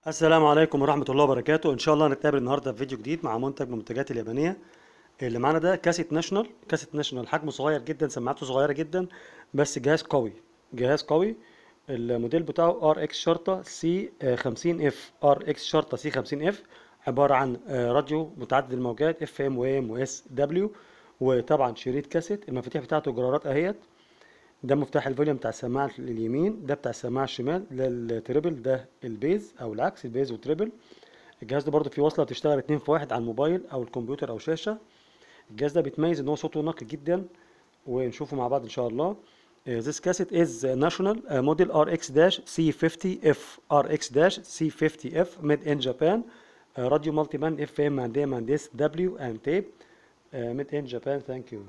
السلام عليكم ورحمة الله وبركاته إن شاء الله هنتقابل النهاردة في فيديو جديد مع منتج من المنتجات اليابانية اللي معانا ده كاسيت ناشونال كاسيت ناشونال حجمه صغير جدا سماعته صغيرة جدا بس جهاز قوي جهاز قوي الموديل بتاعه ار اكس شرطة سي 50 اف ار اكس شرطة سي 50 اف عبارة عن آه، راديو متعدد الموجات اف ام وام واس دبليو وطبعا شريط كاسيت المفاتيح بتاعته جرارات اهيت ده مفتاح الفوليوم بتاع السماعة اليمين ده بتاع السماعة الشمال ده التريبل ده البيز او العكس البيز والتريبل الجهاز ده برضه فيه وصلة بتشتغل اتنين في واحد على الموبايل او الكمبيوتر او شاشة الجهاز ده بيتميز ان هو صوته نقي جدا ونشوفه مع بعض ان شاء الله Uh, this cassette is uh, national uh, model RX-C50F RX-C50F made in Japan uh, radio multiband FM and AM and SW and tape uh, made in Japan thank you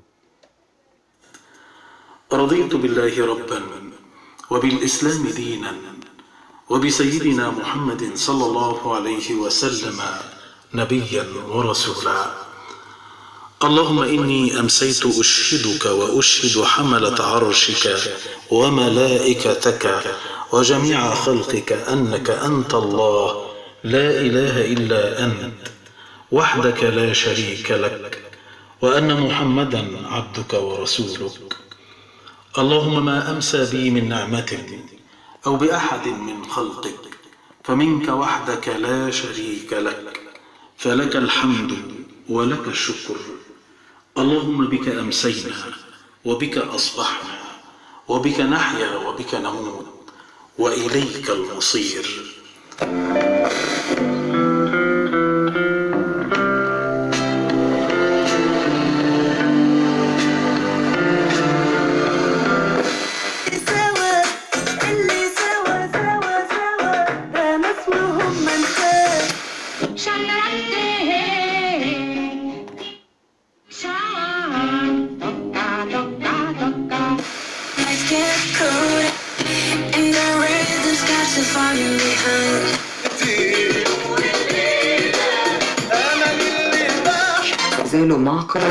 رضيت بالله ربا وبالإسلام دينا وبسيدنا محمد صلى الله عليه وسلم نبيا ورسولا اللهم إني أمسيت أشهدك وأشهد حملة عرشك وملائكتك وجميع خلقك أنك أنت الله لا إله إلا أنت وحدك لا شريك لك وأن محمدا عبدك ورسولك اللهم ما أمسى بي من نعمة أو بأحد من خلقك فمنك وحدك لا شريك لك فلك الحمد ولك الشكر اللهم بك أمسينا وبك أصبحنا وبك نحيا وبك نموت وإليك المصير سوا اللي سوا سوا سوا ده ما اسمهم منساه Life gets cold and the rhythm starts to follow behind. زالوا معقرة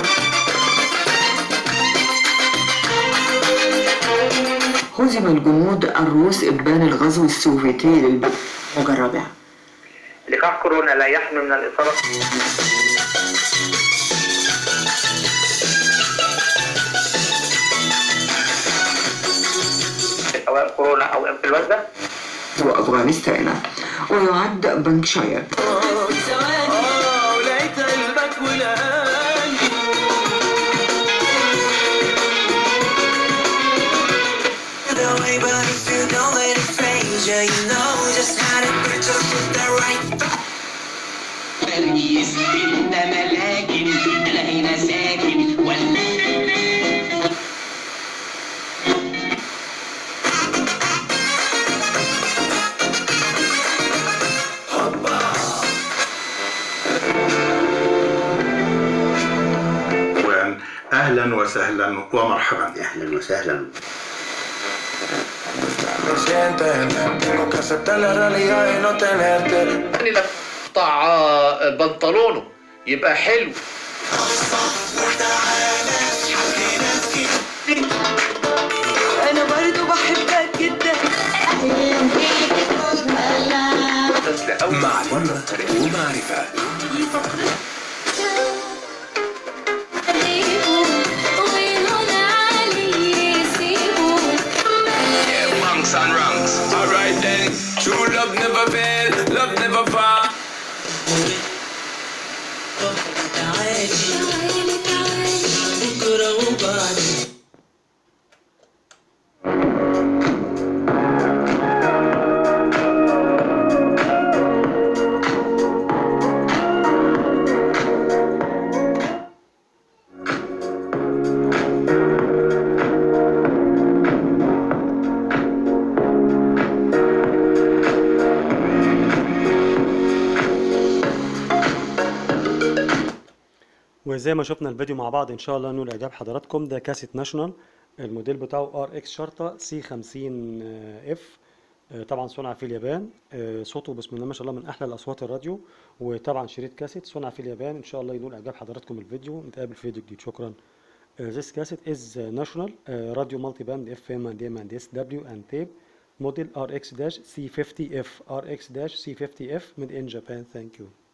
هزم الجنود الروس إبان الغزو السوفيتي للبلد مجربة لقاح كورونا لا يحمي من الإصابة سواء كورونا أو إنفلونزا وأفغانستان ويعد بنكشاير The way, but if you don't let it phase you, you know just how to put your foot there right. تركيز انما لكن انا هنا ساكن ولا أهلا وسهلا ومرحبا اهلا وسهلا sienten, tengo que aceptar la realidad y no tenerte. يعني لما يقطع آه، بنطلونه يبقى حلو انا برضو بحبك جدا بس لأول معلومة ومعرفة Monks and ranks. Alright then. True love never fail, love never fall. وزي ما شفنا الفيديو مع بعض ان شاء الله نقول اعجاب حضراتكم ده كاسيت ناشونال الموديل بتاعه ار اكس شرطة سي 50 اف طبعا صنع في اليابان آه، صوته بسم الله ما شاء الله من احلى الاصوات الراديو وطبعا شريط كاسيت صنع في اليابان ان شاء الله ينول اعجاب حضراتكم الفيديو نتقابل في فيديو جديد شكرا Uh, this cassette is uh, national uh, radio multiband FM and AM and SW and tape model RX-C50F RX-C50F made in Japan thank you